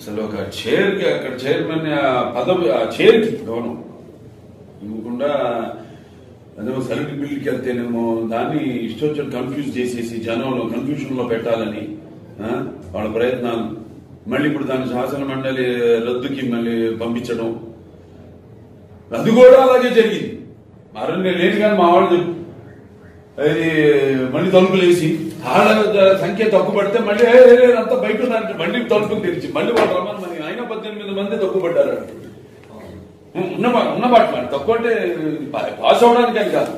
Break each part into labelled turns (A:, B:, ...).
A: అసలు ఒక చైర్కి అక్కడ చైర్మన్ ఆ పదవి ఆ చైర్కి గౌరవం ఇవ్వకుండా అదే సర్వీస్ బిల్లుకి వెళ్తేనేమో దాన్ని ఇష్టం కన్ఫ్యూజ్ చేసేసి జనంలో కన్ఫ్యూజన్ లో పెట్టాలని ఆ, వాళ్ళ ప్రయత్నాలు మళ్ళీ ఇప్పుడు దాని శాసన మండలి రద్దుకి మళ్ళీ పంపించడం అది కూడా అలాగే జరిగింది మరణి లేదు కానీ మా వాళ్ళు చెప్పు అది మళ్ళీ తలుపులు వేసి ఆడ సంఖ్య తక్కువ పడితే మళ్ళీ "ఏ, ఏ, లేదు, అంతా బయట ఉన్నారంటే మళ్ళీ తలుపులు తెరిచి మళ్ళీ వాళ్ళు రమ్మని మరి అయినా పద్దెనిమిది మంది తక్కువ పడ్డారు అంట. ఉన్న ఉన్న బాట తక్కువ అంటే పా- పాస్ అవడానికి అని కాదు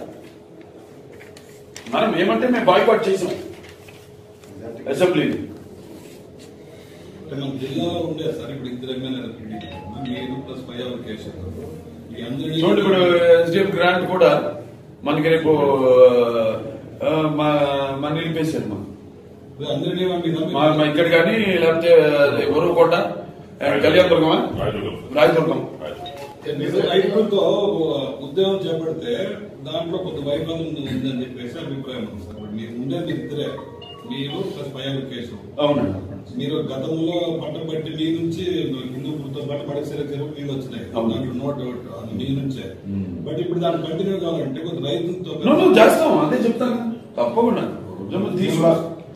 A: మనం ఏమంటే మేము బాయ్కాట్ చేసాం అసెంబ్లీని
B: అంటే మన జిల్లాలో ఉండే సార్ ఇప్పుడు ఇద్దరు ఎమ్మెల్యేలు టీడీపీ మీరు ప్లస్ పై ఎవరు కేసీఆర్ ఈ అందరినీ
A: చూడండి ఇప్పుడు ఎస్డిఎఫ్ గ్రాంట్ కూడా మనకి రేపు ఆ, మా మన నిలిపేశారు మా
B: ఇప్పుడు అందరినీ పంపిద్దాం.
A: మా మా ఇక్కడ కానీ లేకపోతే ఉరవకోట కళ్యాణదుర్గమా రాయదుర్గం
B: మీరు రైతులతో ఉద్యోగం చేపడితే దాంట్లో కొంత వైఫల్యం ఉందని చెప్పేసి అభిప్రాయం ఉంది సార్ ఇప్పుడు మీరు ఉండేది ఇద్దరే మీరు ప్లస్ పై ఎవరు కేసు
A: అవునండి
B: మీరు గతంలో పట్టం బట్టి మీ నుంచి హిందూపులతో పాటు పడిసేల చెరువు నీళ్ళు వచ్చినాయి
A: అవును.
B: దాంట్లో నో డౌట్ అది మీ నుంచే
A: మ్మ్.
B: బట్ ఇప్పుడు దాన్ని కంటిన్యూ కావాలంటే కొంత రైతులతో
A: నువ్వు నువ్వు చేస్తాం అదే చెప్తాను కదా. తప్పకుండా ఉద్యమం తీసుకో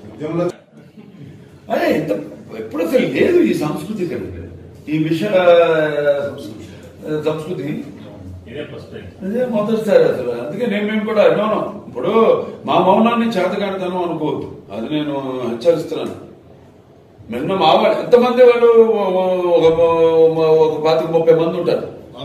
A: అదే ఎంత ఎప్పుడు అసలు లేదు ఈ సంస్కృతి కనుక ఈ విషయ సంస్కృతి
C: ఇదే ఫస్ట్ టైం
A: అదే మొదటిసారి అసలు అందుకే నేను మేము కూడా అన్నాను ఇప్పుడు మా మౌనాన్ని చేతకాడతాను అనుకోవద్దు అది నేను హెచ్చరిస్తున్నాను నిన్న మా వాళ్ళు ఎంతమంది వాళ్ళు ఓ- ఓ- ఒక ఒక పాతిక ముప్పై మంది ఉంటారు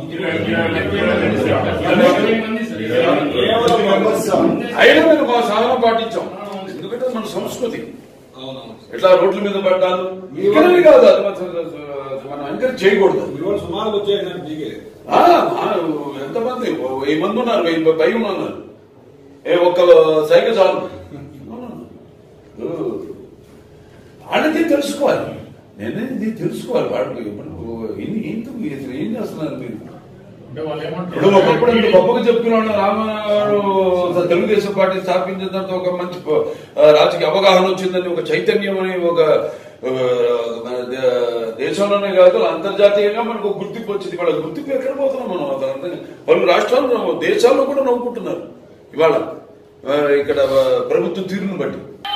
A: అయినా మేము మా సాధన పాటించాం ఎందుకంటే మన సంస్కృతి
B: అవునవును
A: ఇట్లా రోడ్ల మీద పడ్డాలు ఇక్కడనే కాదు అది మన- మనం ఎంకరేజ్ చేయకూడదు
B: మీ వాళ్ళు సుమారు వచ్చాయి దిగే
A: ఆ, ఆ, ఎంతమంది ఓ వెయ్యి మంది ఉన్నారు వెయ్యి పై ఉన్నారు ఏ ఒక్క సైకిల్ చాలు ఓ, వాళ్ళకి తెలుసుకోవాలి నేనే ఇది తెలుసుకోవాలి వాళ్ళకి ఇప్పుడు ఇన్ని- ఎందుకు అసలు ఏం చేస్తున్నారు మీరు
C: అంటే వాళ్ళు
A: ఇప్పుడు ఒకప్పుడు ఇంత గొప్పగా చెప్పుకున్నాడు రామారావు అసలు తెలుగుదేశం పార్టీ స్థాపించిన తర్వాత ఒక మంచి ఆ, రాజకీయ అవగాహన వచ్చిందని ఒక చైతన్యం అని ఒక ఆ, మన దే- దేశంలోనే కాదు అంతర్జాతీయంగా మనకు ఒక గుర్తింపు వచ్చింది ఇవాళ గుర్తింపు ఎక్కడ పోతున్నాం మనం అసలు అర్థం కాదు. పలు రాష్ట్రాలు దేశాల్లో కూడా నవ్వుకుంటున్నారు ఇవాళ ఆ, ఇక్కడ ఆ, ప్రభుత్వం తీరును బట్టి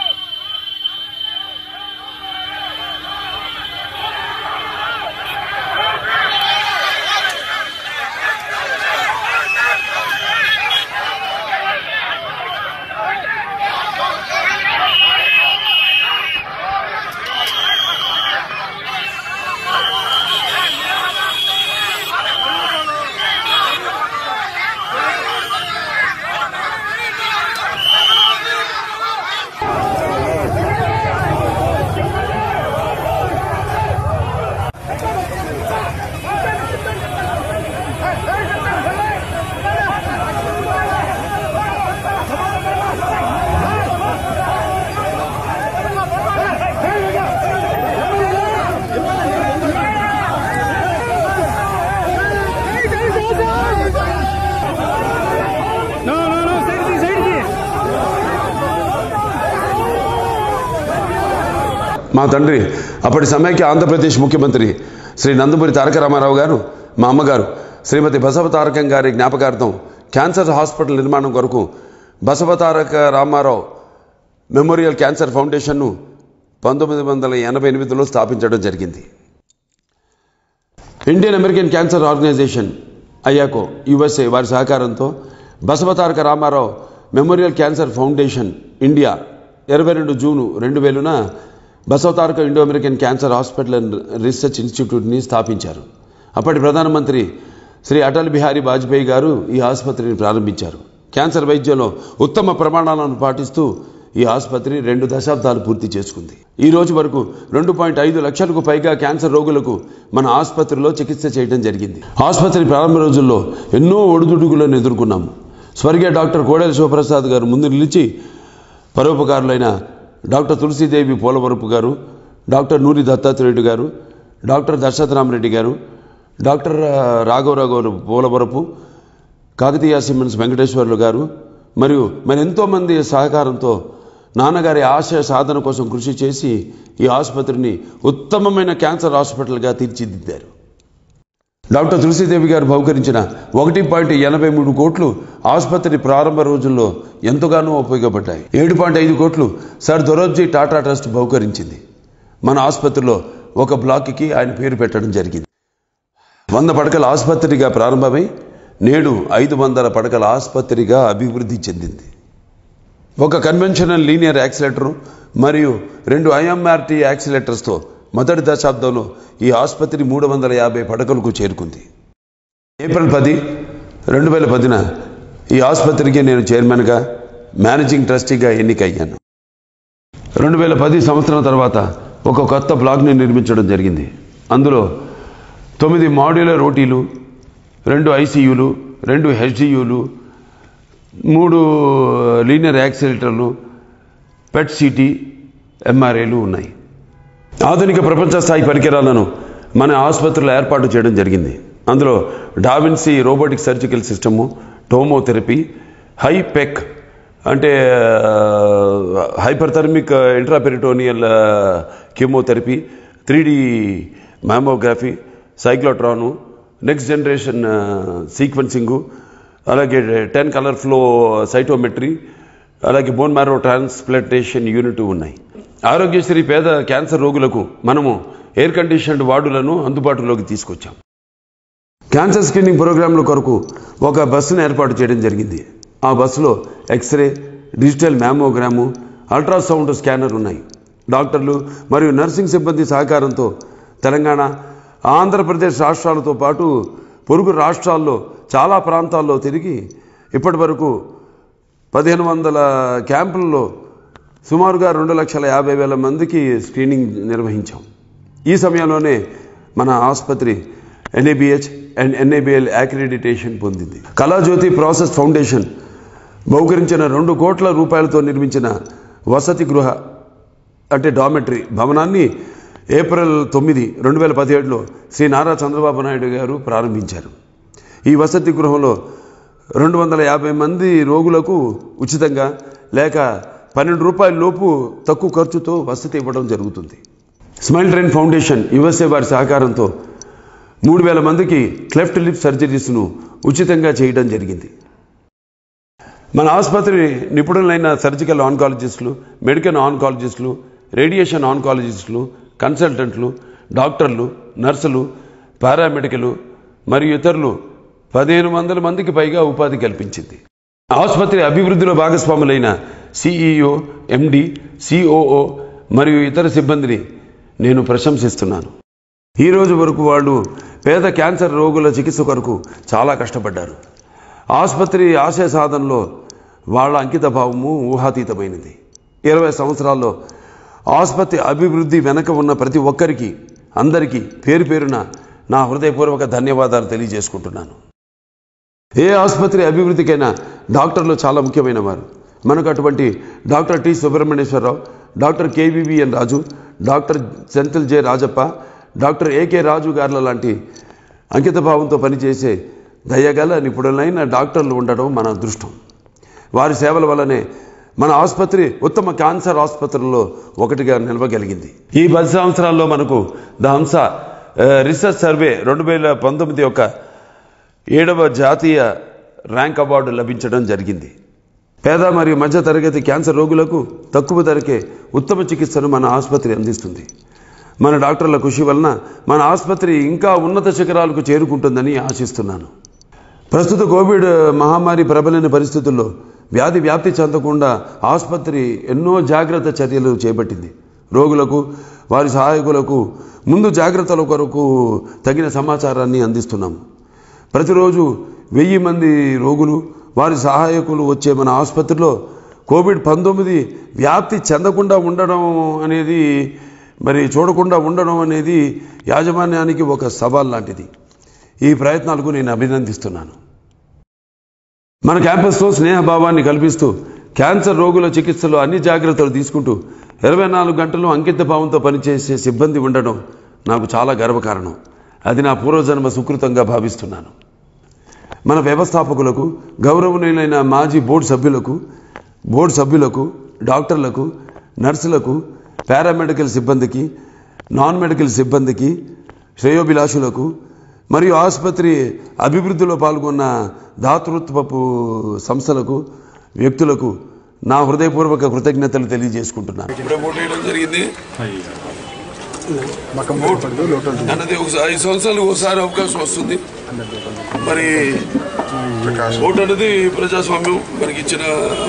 D: మా తండ్రి అప్పటి సమైక్య ఆంధ్రప్రదేశ్ ముఖ్యమంత్రి శ్రీ నందమూరి తారక రామారావు గారు మా అమ్మగారు శ్రీమతి బసవ తారకం గారి జ్ఞాపకార్థం క్యాన్సర్ హాస్పిటల్ నిర్మాణం కొరకు బసవ తారక రామారావు మెమోరియల్ క్యాన్సర్ ఫౌండేషన్ను పంతొమ్మిది వందల ఎనభై ఎనిమిదిలో స్థాపించడం జరిగింది ఇండియన్ అమెరికన్ క్యాన్సర్ ఆర్గనైజేషన్ అయాకో యుఎస్ఏ వారి సహకారంతో Basavataraka Ramarao memorial cancer foundation India ఇరవై రెండు జూను రెండు వేలున Basavataraka Indo American cancer hospital and research ఇన్స్టిట్యూట్ని స్థాపించారు అప్పటి ప్రధానమంత్రి శ్రీ అటల్ బిహారీ వాజ్పేయి గారు ఈ ఆసుపత్రిని ప్రారంభించారు క్యాన్సర్ వైద్యంలో ఉత్తమ ప్రమాణాలను పాటిస్తూ ఈ ఆసుపత్రి రెండు దశాబ్దాలు పూర్తి చేసుకుంది ఈ రోజు వరకు రెండు పాయింట్ ఐదు లక్షలకు పైగా క్యాన్సర్ రోగులకు మన ఆసుపత్రిలో చికిత్స చేయడం జరిగింది ఆసుపత్రి ప్రారంభ రోజుల్లో ఎన్నో ఒడిదుడుకులను ఎదుర్కొన్నాము స్వర్గీయ డాక్టర్ కోడెల శివప్రసాద్ గారు ముందు నిలిచి పరోపకారులైన డాక్టర్ తులసీదేవి పోలవరపు గారు డాక్టర్ నూరి దత్తాత్రేయుడు గారు డాక్టర్ దశరథరామరెడ్డి గారు డాక్టర్ ఆ, రాఘవరావు గారు పోలవరపు కాకతీయ సిమెన్స్ వెంకటేశ్వర్లు గారు మరియు మరి ఎంతోమంది సహకారంతో నాన్నగారి ఆశయ సాధన కోసం కృషి చేసి ఈ ఆసుపత్రిని ఉత్తమమైన క్యాన్సర్ హాస్పిటల్గా తీర్చిదిద్దారు డాక్టర్ తులసీదేవి గారు బహుకరించిన ఒకటి పాయింట్ ఎనభై మూడు కోట్లు ఆసుపత్రి ప్రారంభ రోజుల్లో ఎంతగానో ఉపయోగపడ్డాయి ఏడు పాయింట్ ఐదు కోట్లు సర్ దొరోబ్జీ టాటా ట్రస్ట్ బహుకరించింది మన ఆసుపత్రిలో ఒక బ్లాక్కి ఆయన పేరు పెట్టడం జరిగింది వంద పడకల ఆసుపత్రిగా ప్రారంభమై నేడు ఐదు వందల పడకల ఆసుపత్రిగా అభివృద్ధి చెందింది ఒక కన్వెన్షనల్ లీనియర్ యాక్సిలేటర్ మరియు రెండు ఐఎంఆర్టీ యాక్సిలేటర్స్తో మొదటి దశాబ్దంలో ఈ ఆసుపత్రి మూడు వందల యాభై పడకలకు చేరుకుంది ఏప్రిల్ పది రెండు వేల పదిన ఈ ఆసుపత్రికి నేను చైర్మన్గా మేనేజింగ్ ట్రస్టీగా ఎన్నికయ్యాను రెండు వేల పది సంవత్సరం తర్వాత ఒక కొత్త బ్లాక్ని నిర్మించడం జరిగింది అందులో తొమ్మిది మాడ్యులర్ ఓటీలు రెండు ఐసీయూలు రెండు హెచ్డియూలు మూడు లీనియర్ యాక్సిలేటర్లు పెట్ సిటీ ఎంఆర్ఏలు ఉన్నాయి ఆధునిక ప్రపంచ స్థాయి పరికరాలను మన ఆసుపత్రిలో ఏర్పాటు చేయడం జరిగింది అందులో da Vinci robotic surgical system tomotherapy హైపెక్ అంటే hyperthermic intraperitoneal chemotherapy three D mammography cyclotron next generation sequencing అలాగే టెన్ కలర్ ఫ్లో సైటోమెట్రీ అలాగే బోన్ మ్యారో ట్రాన్స్ప్లాంటేషన్ యూనిట్ ఉన్నాయి ఆరోగ్యశ్రీ పేద క్యాన్సర్ రోగులకు మనము ఎయిర్ కండిషన్డ్ వార్డులను అందుబాటులోకి తీసుకొచ్చాం క్యాన్సర్ స్క్రీనింగ్ ప్రోగ్రాంల కొరకు ఒక బస్సును ఏర్పాటు చేయడం జరిగింది ఆ బస్సులో X ray digital mammogram ultrasound scanner ఉన్నాయి డాక్టర్లు మరియు నర్సింగ్ సిబ్బంది సహకారంతో తెలంగాణ ఆంధ్రప్రదేశ్ రాష్ట్రాలతో పాటు పొరుగు రాష్ట్రాల్లో చాలా ప్రాంతాల్లో తిరిగి ఇప్పటి వరకు పదిహేను వందల క్యాంపుల్లో సుమారుగా రెండు లక్షల యాభై వేల మందికి స్క్రీనింగ్ నిర్వహించాం ఈ సమయంలోనే మన ఆసుపత్రి ఎన్ఏబిహెచ్ అండ్ ఎన్ఏబిఎల్ యాక్రిడిటేషన్ పొందింది కళాజ్యోతి ప్రాసెస్ ఫౌండేషన్ బహుకరించిన రెండు కోట్ల రూపాయలతో నిర్మించిన వసతి గృహ అంటే డామెట్రీ భవనాన్ని ఏప్రిల్ తొమ్మిది రెండు వేల పదిహేడులో శ్రీ నారా చంద్రబాబు నాయుడు గారు ప్రారంభించారు ఈ వసతి గృహంలో రెండు వందల యాభై మంది రోగులకు ఉచితంగా లేక పన్నెండు రూపాయల లోపు తక్కువ ఖర్చుతో వసతి ఇవ్వడం జరుగుతుంది స్మైల్ ట్రైన్ ఫౌండేషన్ యుఎస్ఏ వారి సహకారంతో మూడు వేల మందికి క్లెఫ్ట్ లిప్ సర్జరీస్ను ఉచితంగా చేయడం జరిగింది మన ఆసుపత్రి నిపుణులైన సర్జికల్ ఆన్కాలజిస్టులు మెడికల్ ఆన్కాలజిస్టులు రేడియేషన్ ఆన్కాలజిస్టులు కన్సల్టెంట్లు డాక్టర్లు నర్సులు పారామెడికల్ మరియు ఇతరులు పదిహేను వందల మందికి పైగా ఉపాధి కల్పించింది ఆసుపత్రి అభివృద్ధిలో భాగస్వాములైన సిఈఓ ఎండి సిఓఓ మరియు ఇతర సిబ్బందిని నేను ప్రశంసిస్తున్నాను ఈ రోజు వరకు వాళ్ళు పేద క్యాన్సర్ రోగుల చికిత్స కొరకు చాలా కష్టపడ్డారు ఆసుపత్రి ఆశయ సాధనలో వాళ్ళ అంకిత భావము ఊహాతీతమైనది ఇరవై సంవత్సరాల్లో ఆసుపత్రి అభివృద్ధి వెనక ఉన్న ప్రతి ఒక్కరికి అందరికీ పేరు పేరున నా హృదయపూర్వక ధన్యవాదాలు తెలియజేసుకుంటున్నాను ఏ ఆసుపత్రి అభివృద్ధికైనా డాక్టర్లు చాలా ముఖ్యమైన వారు మనకు అటువంటి doctor T Subrahmanyeswararao doctor KVVN Raju doctor Senthil J Rajappa doctor AK Raju గార్ల లాంటి అంకిత భావంతో పనిచేసే దయగల నిపుణులైన డాక్టర్లు ఉండడం మన అదృష్టం వారి సేవల వల్లనే మన ఆసుపత్రి ఉత్తమ క్యాన్సర్ ఆసుపత్రుల్లో ఒకటిగా నిలవగలిగింది ఈ పది సంవత్సరాల్లో మనకు ద హంస ఆ, రీసెర్చ్ సర్వే రెండు వేల పంతొమ్మిది యొక్క ఏడవ జాతీయ ర్యాంక్ అవార్డు లభించడం జరిగింది పేద మరియు మధ్య తరగతి క్యాన్సర్ రోగులకు తక్కువ ధరకే ఉత్తమ చికిత్సను మన ఆసుపత్రి అందిస్తుంది మన డాక్టర్ల కృషి వలన మన ఆసుపత్రి ఇంకా ఉన్నత శిఖరాలకు చేరుకుంటుందని ఆశిస్తున్నాను ప్రస్తుత కోవిడ్ మహమ్మారి ప్రబలిన పరిస్థితుల్లో వ్యాధి వ్యాప్తి చెందకుండా ఆసుపత్రి ఎన్నో జాగ్రత్త చర్యలు చేపట్టింది రోగులకు వారి సహాయకులకు ముందు జాగ్రత్తల కొరకు తగిన సమాచారాన్ని అందిస్తున్నాము ప్రతిరోజు వెయ్యి మంది రోగులు వారి సహాయకులు వచ్చే మన ఆసుపత్రిలో కోవిడ్ పంతొమ్మిది వ్యాప్తి చెందకుండా ఉండడం అనేది మరి చూడకుండా ఉండడం అనేది యాజమాన్యానికి ఒక సవాల్ లాంటిది ఈ ప్రయత్నాలకు నేను అభినందిస్తున్నాను మన క్యాంపస్లో స్నేహభావాన్ని కల్పిస్తూ క్యాన్సర్ రోగుల చికిత్సలో అన్ని జాగ్రత్తలు తీసుకుంటూ ఇరవై నాలుగు గంటలు అంకిత భావంతో పనిచేసే సిబ్బంది ఉండడం నాకు చాలా గర్వకారణం అది నా పూర్వజన్మ సుకృతంగా భావిస్తున్నాను మన వ్యవస్థాపకులకు గౌరవనీయులైన మాజీ బోర్డు సభ్యులకు బోర్డు సభ్యులకు డాక్టర్లకు నర్సులకు పారామెడికల్ సిబ్బందికి నాన్ మెడికల్ సిబ్బందికి శ్రేయోభిలాషులకు మరియు ఆసుపత్రి అభివృద్ధిలో పాల్గొన్న దాతృత్వపు సంస్థలకు వ్యక్తులకు నా హృదయపూర్వక కృతజ్ఞతలు తెలియజేసుకుంటున్నాను
E: ఇప్పుడే ఓటు వేయడం జరిగింది అన్నది ఒకసారి ఐదు సంవత్సరాలు ఒకసారి అవకాశం వస్తుంది మరి ఓటు అనేది ప్రజాస్వామ్యం మనకి ఇచ్చిన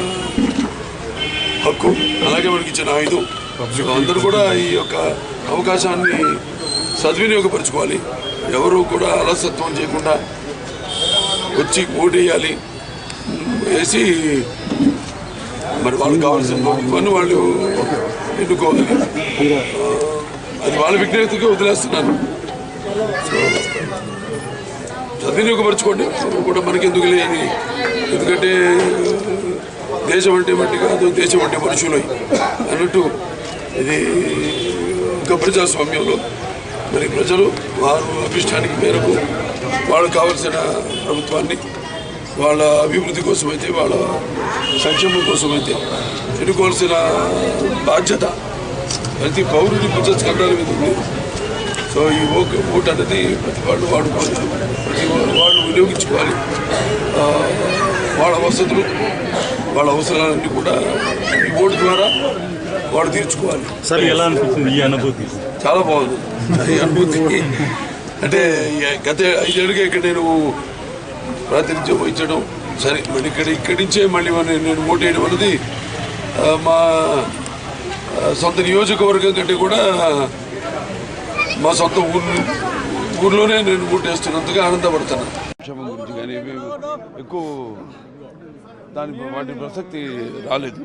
E: హక్కు అలాగే మనకి ఇచ్చిన ఆయుధం సో అందరూ కూడా ఈ యొక్క అవకాశాన్ని సద్వినియోగపరచుకోవాలి ఎవరు కూడా అలసత్వం చేయకుండా వచ్చి ఓటు వేయాలి వేసి మరి వాళ్ళకి కావాల్సిన ప్రభుత్వాన్ని వాళ్ళు ఎన్నుకోవాలి అది వాళ్ళ విజ్ఞతకి వదిలేస్తున్నాను సో సద్వినియోగపరచుకోండి ఎవరు కూడా మనకి ఎందుకు లేని ఎందుకంటే దేశం అంటే మట్టి కాదు దేశం అంటే మనుషులు అన్నట్టు ఇది ఒక ప్రజాస్వామ్యంలో మరి ప్రజలు వారు అభిష్టానికి మేరకు వాళ్ళకు కావలసిన ప్రభుత్వాన్ని వాళ్ళ అభివృద్ధి కోసమైతే వాళ్ళ సంక్షేమం కోసమైతే ఎన్నుకోవాల్సిన బాధ్యత ప్రతి పౌరుడి భుజ స్కంధాల మీద ఉంది సో ఈ ఓటు ఓటు అనేది ప్రతి వాళ్ళు వాడుకోవాలి ప్రతి వాళ్ళు వినియోగించుకోవాలి ఆ, వాళ్ళ వసతులు వాళ్ళ అవసరాలన్నీ కూడా ఈ ఓటు ద్వారా వాడు తీర్చుకోవాలి
F: సార్ ఎలా అనిపించింది ఈ అనుభూతి
E: చాలా బాగుంది ఈ అనుభూతి అంటే ఈ గత ఐదేళ్ళుగా ఇక్కడ నేను ప్రాతినిధ్యం వహించడం సరే మరి ఇక్కడ ఇక్కడి నుంచే మళ్ళీ మన- నేను ఓటు వేయడం అనేది ఆ, మా ఆ, సొంత నియోజకవర్గం కంటే కూడా మా సొంత ఊరు ఊర్లోనే నేను ఓటు వేస్తున్నందుకు ఆనందపడుతున్నాను
A: సంక్షేమం గురించి కానీ ఇవి ఎక్కువ దాని వాటి ప్రసక్తి రాలేదు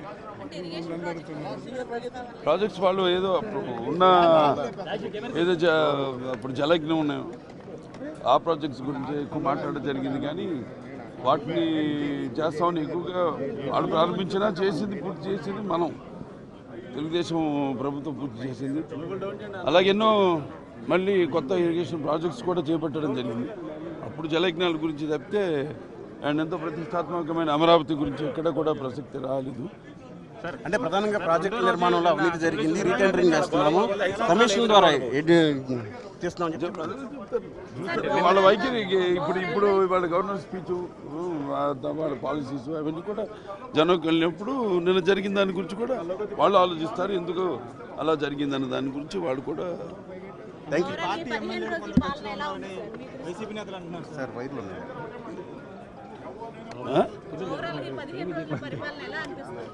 A: ప్రాజెక్ట్స్ వాళ్ళు ఏదో అప్పుడు ఉన్న ఏదో జ- అప్పుడు జలజ్ఞం ఉన్నాయో ఆ ప్రాజెక్ట్స్ గురించి ఎక్కువ మాట్లాడడం జరిగింది కానీ వాటిని చేస్తామని ఎక్కువగా వాళ్ళు ప్రారంభించినా చేసింది పూర్తి చేసింది మనం తెలుగుదేశం ప్రభుత్వం పూర్తి చేసింది అలాగే ఎన్నో మళ్ళీ కొత్త ఇరిగేషన్ ప్రాజెక్ట్స్ కూడా చేపట్టడం జరిగింది అప్పుడు జలయజ్ఞాల గురించి తప్పితే అండ్ ఎంతో ప్రతిష్టాత్మకమైన అమరావతి గురించి ఎక్కడ కూడా ప్రసక్తి రాలేదు
G: అంటే ప్రధానంగా ప్రాజెక్టు నిర్మాణంలో అవినీతి జరిగింది రీటెండరింగ్ చేస్తున్నాము కమిషన్ ద్వారా ఎడ్- తీస్తున్నామని చెప్పి
A: వాళ్ళ వైఖరి ఇప్పుడు ఇప్పుడు వాళ్ళ గవర్నర్ స్పీచ్ వాళ్ళ పాలసీస్ అవన్నీ కూడా జనంకి వెళ్ళినప్పుడు నిన్న జరిగిన దాని గురించి కూడా వాళ్ళు ఆలోచిస్తారు ఎందుకు అలా జరిగిందన్న దాని గురించి వాళ్ళు కూడా
G: థ్యాంక్ యూ
H: పదిహేను రోజుల పాలన ఎలా ఉంది సార్ మీకు
G: సార్ వైర్లు ఉన్నాయి
A: ఆ?
H: ఓవరాల్ ఈ పదిహేను రోజుల పరిపాలన ఎలా అనిపిస్తుంది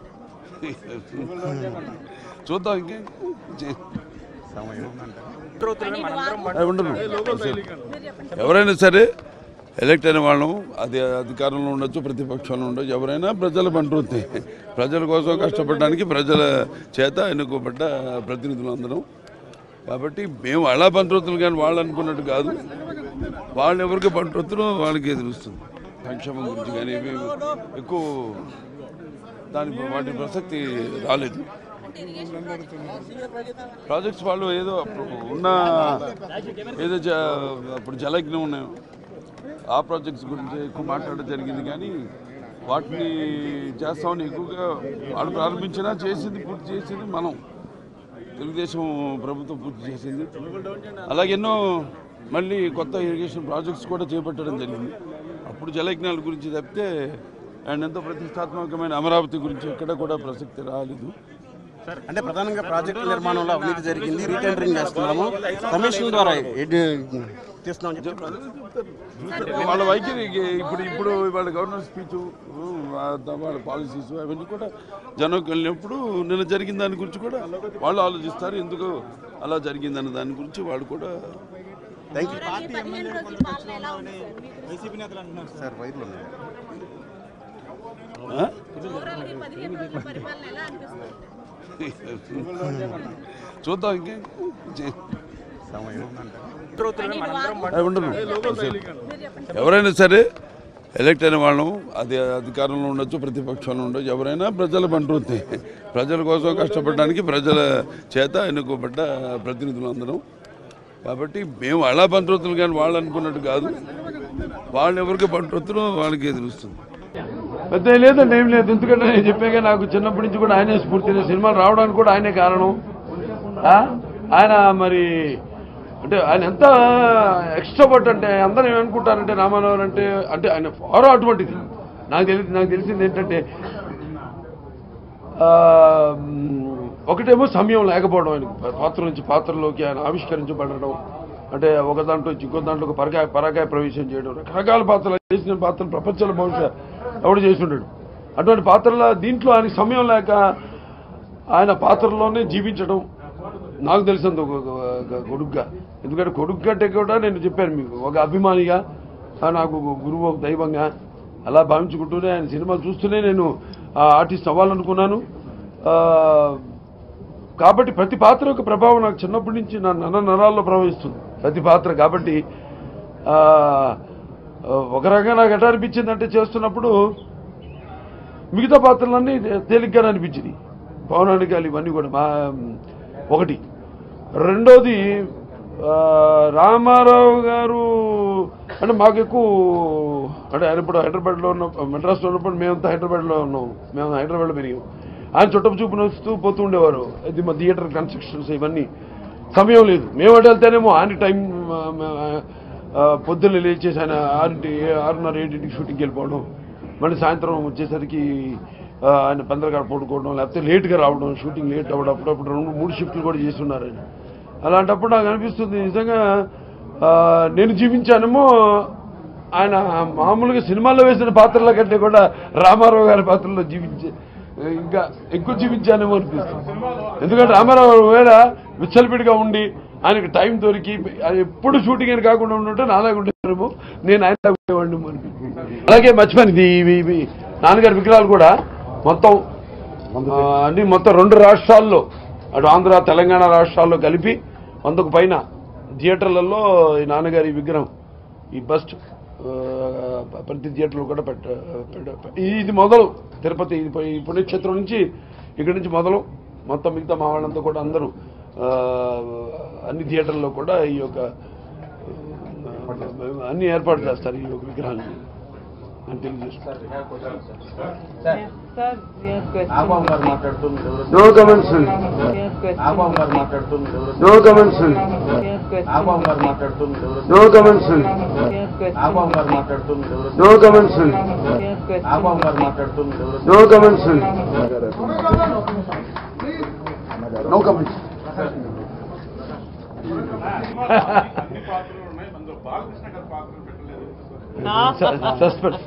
A: చూద్దాం ఇంకే చే-
G: సమయం ఉందంటారా?
A: అవి ఉండను ఎవరైనా సరే ఎలక్ట్ అయిన వాళ్ళం అది అధికారంలో ఉండొచ్చు ప్రతిపక్షంలో ఉండొచ్చు ఎవరైనా ప్రజల బంట్రుతి ప్రజల కోసం కష్టపడడానికి ప్రజల చేత ఎన్నుకోబడ్డ ప్రతినిధులు అందరం కాబట్టి మేము అలా బంట్రుతులు కానీ వాళ్ళు అనుకున్నట్టు కాదు వాళ్ళు ఎవరికి బంట్రుతులు వాళ్ళకి ఎదురుస్తుంది సంక్షేమం గురించి కానీ ఇవి ఎక్కువ దాని వాటి ప్రసక్తి రాలేదు ప్రాజెక్ట్స్ వాళ్ళు ఏదో అప్పుడు ఉన్న ఏదో జ- అప్పుడు జలజ్ఞం ఉన్నాయో ఆ ప్రాజెక్ట్స్ గురించి ఎక్కువ మాట్లాడడం జరిగింది కానీ వాటిని చేస్తామని ఎక్కువగా వాళ్ళు ప్రారంభించినా చేసింది పూర్తి చేసింది మనం తెలుగుదేశం ప్రభుత్వం పూర్తి చేసింది అలాగే ఎన్నో మళ్ళీ కొత్త ఇరిగేషన్ ప్రాజెక్ట్స్ కూడా చేపట్టడం జరిగింది అప్పుడు జలయజ్ఞాల గురించి తప్పితే అండ్ ఎంతో ప్రతిష్టాత్మకమైన అమరావతి గురించి ఎక్కడ కూడా ప్రసక్తి రాలేదు
G: అంటే ప్రధానంగా ప్రాజెక్టు నిర్మాణంలో అవినీతి జరిగింది రీటెండరింగ్ చేస్తున్నాము కమిషన్ ద్వారా ఎడ్- తీస్తున్నామని చెప్పి
A: వాళ్ళ వైఖరి ఇప్పుడు ఇప్పుడు వాళ్ళ గవర్నర్ స్పీచ్ వాళ్ళ పాలసీస్ అవన్నీ కూడా జనంకి వెళ్ళినప్పుడు నిన్న జరిగిన దాని గురించి కూడా వాళ్ళు ఆలోచిస్తారు ఎందుకు అలా జరిగిందన్న దాని గురించి వాళ్ళు కూడా
G: థ్యాంక్ యూ
H: ఓవరాల్ ఈ పదిహేను రోజుల పాలన ఎలా ఉంది సార్ మీకు
G: సార్ వైర్లు ఉన్నాయి
A: ఆ?
H: ఓవరాల్ ఈ పదిహేను రోజుల పరిపాలన ఎలా అనిపిస్తుంది
A: చూద్దాం ఇంకే చే-
G: సమయం ఉందంటారా
A: అవి ఉండను
H: మీరు చెప్పండి
A: ఎవరైనా సరే ఎలక్ట్ అయిన వాళ్ళం అది అధికారంలో ఉండొచ్చు ప్రతిపక్షంలో ఉండొచ్చు ఎవరైనా ప్రజల బంట్రుతి ప్రజల కోసం కష్టపడడానికి ప్రజల చేత ఎన్నుకోబడ్డ ప్రతినిధులు అందరం కాబట్టి మేము అలా బంట్రుతులు కానీ వాళ్ళు అనుకున్నట్టు కాదు వాళ్ళు ఎవరికి బంట్రుతులు వాళ్ళకి ఎదురుస్తుంది
D: పెద్ద ఏం లేదండి ఏం లేదు ఎందుకంటే నేను చెప్పాక నాకు చిన్నప్పటి నుంచి కూడా ఆయనే స్ఫూర్తి నేను సినిమాలు రావడానికి కూడా ఆయనే కారణం ఆ? ఆయన మరి అంటే ఆయన ఎంత ఎక్స్ట్రావర్ట్ అంటే అందరూ ఏమనుకుంటారంటే రామారావు అంటే అంటే ఆయన ఫారో అటువంటిది నాకు తెలిసి నాకు తెలిసింది ఏంటంటే ఆ, మ్, ఒకటేమో సమయం లేకపోవడం ఆయనకు పాత్ర నుంచి పాత్రలోకి ఆయన ఆవిష్కరించబడడం అంటే ఒక దాంట్లో నుంచి ఇంకో దాంట్లో పరకాయ పరాకాయ ప్రవేశం చేయడం రకరకాల పాత్రలు చేసిన పాత్రలు ప్రపంచంలో బహుశా ఎవడు చేసి ఉండడు అటువంటి పాత్రల దీంట్లో ఆయనకి సమయం లేక ఆయన పాత్రలోనే జీవించడం నాకు తెలిసింది ఒక ఒక- ఒక కొడుగ్గా ఎందుకంటే కొడుకు కంటే కూడా నేను చెప్పాను మీకు ఒక అభిమానిగా ఆ నాకు ఒక గురువు ఒక దైవంగా అలా భావించుకుంటూనే ఆయన సినిమా చూస్తూనే నేను ఆ ఆర్టిస్ట్ అవ్వాలనుకున్నాను ఆ, కాబట్టి ప్రతి పాత్ర యొక్క ప్రభావం నాకు చిన్నప్పటి నుంచి నా నర నరాల్లో ప్రవహిస్తుంది ప్రతి పాత్ర కాబట్టి ఆ, ఒక రకంగా నాకు ఎట్లా అనిపించిందంటే చేస్తున్నప్పుడు మిగతా పాత్రలన్నీ తేలిగ్గానే అనిపించింది పవనానికాలు ఇవన్నీ కూడా మా ఒకటి రెండోది ఆ, రామారావు గారు అంటే మాకు ఎక్కువ అంటే ఆయన ఇప్పుడు హైదరాబాద్లో ఉన్న మెడ్రాస్లో ఉన్నప్పుడు మేమంతా హైదరాబాద్లో ఉన్నాం మేము హైదరాబాద్లో పెరిగాం ఆయన చుట్టపు చూపున వస్తూ పోతూ ఉండేవారు ఇది మా థియేటర్ కన్స్ట్రక్షన్స్ ఇవన్నీ సమయం లేదు మేము అటు వెళ్తేనేమో ఆయన టైం ఆ, ఆ, పొద్దున్న లేచేసి ఆయన ఆరింటి ఆరున్నర ఏడింటికి షూటింగ్కి వెళ్ళిపోవడం మళ్ళీ సాయంత్రం వచ్చేసరికి ఆ, ఆయన పందరగాడ పడుకోవడం లేకపోతే లేట్గా రావడం షూటింగ్ లేట్ అవ్వడం అప్పుడప్పుడు రెండు మూడు షిఫ్ట్లు కూడా చేస్తున్నారు ఆయన అలాంటప్పుడు నాకు అనిపిస్తుంది నిజంగా ఆ, నేను జీవించానేమో ఆయన మామూలుగా సినిమాల్లో వేసిన పాత్రల కంటే కూడా రామారావు గారి పాత్రలో జీవించే ఇంకా ఎక్కువ జీవించానేమో అనిపిస్తుంది ఎందుకంటే రామారావు వేళ విచ్చలపిడిగా ఉండి ఆయనకి టైం దొరికి ఆయన ఎప్పుడు షూటింగ్ అని కాకుండా ఉండుంటే నాలాగా ఉండేవారేమో నేను ఆయన ఉండేవాడిని అనిపిస్తుంది అలాగే మర్చిపోయింది ఇది ఇవి ఇవి నాన్నగారి విగ్రహాలు కూడా మొత్తం ఆ, అన్ని మొత్తం రెండు రాష్ట్రాల్లో అటు ఆంధ్ర తెలంగాణ రాష్ట్రాల్లో కలిపి వందకు పైన థియేటర్లలో ఈ నాన్నగారి విగ్రహం ఈ బస్ట్ ఆ, ప్రతి థియేటర్లో కూడా పెట్ట పెట్ట- ఇది మొదలు తిరుపతి ఇది పోయి- ఈ పుణ్యక్షేత్రం నుంచి ఇక్కడి నుంచి మొదలు మొత్తం మిగతా మా వాళ్ళంతా కూడా అందరూ ఆ, అన్ని థియేటర్లో కూడా ఈ యొక్క ఆ, అన్ని ఏర్పాటు చేస్తారు ఈ యొక్క విగ్రహాన్ని అని తెలియజేస్తారు
H: Sir, we have questions.
G: ఆబాబు గారు మాట్లాడుతూ మీరు ఎవరు
D: no comments
H: We have questions.
G: ఆబాబు గారు మాట్లాడుతూ మీరు ఎవరు
D: no comments
H: We have questions.
G: ఆబాబు గారు మాట్లాడుతూ మీరు ఎవరు
D: no comments
H: We have questions.
G: ఆబాబు గారు మాట్లాడుతూ మీరు ఎవరు
D: no comments
H: We have questions.
G: ఆబాబు గారు మాట్లాడుతూ మీరు ఎవరు
D: no comments no comments suspense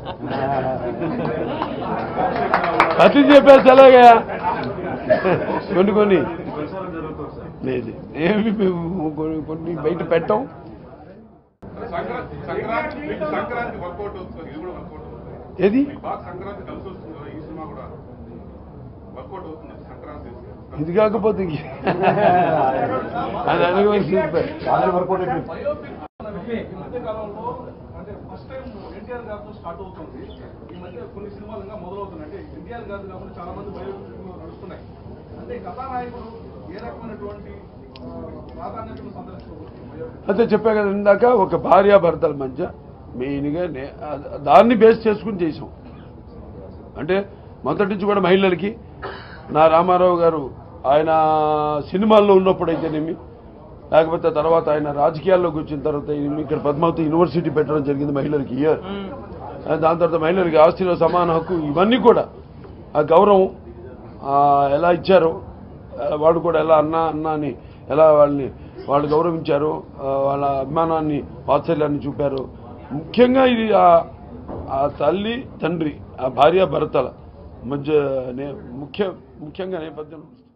D: ప్రతి చెప్పేసి ఎలాగా కొన్ని కొన్ని లేదు ఏమి మేము కొన్ని- కొన్ని బయట పెట్టాం
B: సంక్రాంతి సంక్రాంతి మీకు సంక్రాంతి వర్కౌట్ అవుతుంది ఇది కూడా వర్కౌట్ అవుతుంది
D: ఏది
B: మీకు బాగా సంక్రాంతి కలిసి వస్తుంది కదా, ఈ సినిమా కూడా వర్కౌట్ అవుతుంది సంక్రాంతి
D: ఇది కాకపోతే ఇంక- అది అనుకోవాల్సింది
B: ఈ మధ్య కాలంలో అంటే ఫస్ట్ టైం ఎన్టీఆర్ గారితో స్టార్ట్ అవుతుంది ఈ మధ్య కొన్ని సినిమాలు ఇంకా మొదలవుతున్నాయి అంటే ఎన్టీఆర్ గారు కాకుండా చాలా మంది బయోపిక్ నడుస్తున్నాయి అంటే కథానాయకుడు ఏ రకమైనటువంటి ఆ, ప్రాధాన్యతను సందర్శించవచ్చు
D: అయితే చెప్పా కదా ఇందాక ఒక భార్యాభర్తల మధ్య మెయిన్గా నే- ఆ- దాన్ని బేస్ చేసుకుని చేసాం అంటే మొదటి నుంచి కూడా మహిళలకి నా రామారావు గారు ఆయన సినిమాల్లో ఉన్నప్పుడు అయితేనేమి లేకపోతే తర్వాత ఆయన రాజకీయాల్లోకి వచ్చిన తర్వాత ఈయన ఇక్కడ పద్మావతి యూనివర్సిటీ పెట్టడం జరిగింది మహిళలకి ఇయర్ దాని తర్వాత మహిళలకి ఆస్తిలో సమాన హక్కు ఇవన్నీ కూడా ఆ గౌరవం ఆ, ఎలా ఇచ్చారో ఆ, వాడు కూడా ఎలా అన్నా అన్నా అని ఎలా వాళ్ళని వాళ్ళు గౌరవించారు ఆ, వాళ్ళ అభిమానాన్ని వాత్సల్యాన్ని చూపారు ముఖ్యంగా ఇది ఆ- ఆ తల్లి తండ్రి ఆ భార్య భర్తల మధ్య నే- ముఖ్య ముఖ్యంగా నేపథ్యం